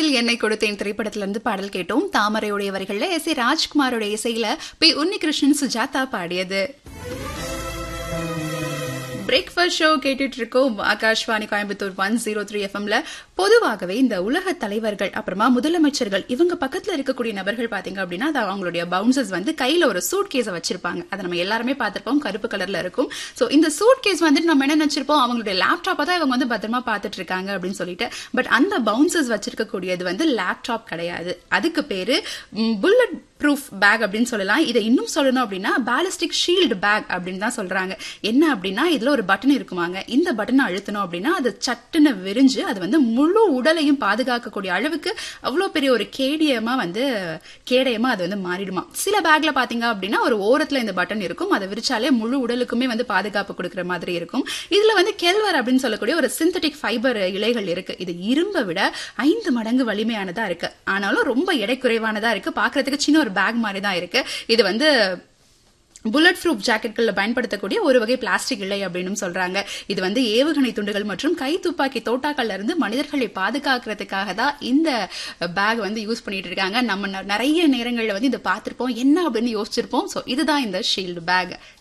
வானத்தில் என்னை கொடுத்தேன் திரைப்படத்துல இருந்து பாடல் கேட்டோம் தாமரையுடைய வரிகள்ல எஸ் ஏ ராஜ்குமாரோட இசையில பி உன்னிகிருஷ்ணன் சுஜாதா பாடியது பிரேக்ஃபாஸ்ட் ஷோ கேட்டுட்டு இருக்கோம் Akashvani Coimbatore one zero three எஃப்எம்ல பொதுவாகவே இந்த உலக தலைவர்கள் அப்புறமா முதலமைச்சர்கள் இவங்க பக்கத்துல இருக்கக்கூடிய நபர்கள் பாத்தீங்க அப்படின்னா அது அவங்களுடைய பவுன்சர்ஸ் வந்து கையில ஒரு சூட் கேஸை வச்சிருப்பாங்க அதை நம்ம எல்லாருமே பார்த்திருப்போம் கருப்பு கலர்ல இருக்கும் சோ இந்த சூட் கேஸ் வந்துட்டு நம்ம என்ன நினைச்சிருப்போம் அவங்களுடைய லேப்டாப்பை தான் இவங்க வந்து பத்திரமா பார்த்துட்டு இருக்காங்க அப்படின்னு சொல்லிட்டு பட் அந்த பவுன்சர்ஸ் வச்சிருக்கக்கூடியது வந்து லேப்டாப் கிடையாது அதுக்கு பேரு புல்லட் ப்ரூஃப் பேக் அப்படின்னு சொல்லலாம் இதை இன்னும் சொல்லணும் அப்படின்னா பேலிஸ்டிக் ஷீல்டு பேக் அப்படின்னு தான் சொல்றாங்க என்ன அப்படின்னா இதுல ஒரு பட்டன் இருக்குமாங்க இந்த பட்டனை அழுத்தணும் அப்படின்னா அது சட்டுன்னு விரிஞ்சு அது வந்து முழு உடலையும் பாதுகாக்கக்கூடிய அளவுக்கு அவ்வளோ பெரிய ஒரு கேடியமா வந்து கேடயமா அது வந்து மாறிடுமா சில பேக்ல பாத்தீங்க அப்படின்னா ஒரு ஓரத்துல இந்த பட்டன் இருக்கும் அதை விரிச்சாலே முழு உடலுக்குமே வந்து பாதுகாப்பு கொடுக்குற மாதிரி இருக்கும் இதுல வந்து கெல்வர் அப்படின்னு சொல்லக்கூடிய ஒரு சிந்தட்டிக் ஃபைபர் இலைகள் இருக்கு இது இரும்பை விட ஐந்து மடங்கு வலிமையானதா இருக்கு ஆனாலும் ரொம்ப எடை குறைவானதா இருக்கு பாக்குறதுக்கு சின்ன ஒரு பேக் மாதிரி தான் இருக்கு இது வந்து புல்லட் ப்ரூஃப் ஜாக்கெட்களில் பயன்படுத்தக்கூடிய ஒரு வகை பிளாஸ்டிக் இல்லை அப்படின்னு சொல்றாங்க இது வந்து ஏவுகணை துண்டுகள் மற்றும் கை துப்பாக்கி தோட்டாக்கள்ல இருந்து மனிதர்களை பாதுகாக்கிறதுக்காக தான் இந்த பேக் வந்து யூஸ் பண்ணிட்டு இருக்காங்க நம்ம நிறைய நேரங்களில் வந்து இதை பார்த்திருப்போம் என்ன அப்படின்னு யோசிச்சிருப்போம் ஸோ இதுதான் இந்த ஷீல்டு பேக்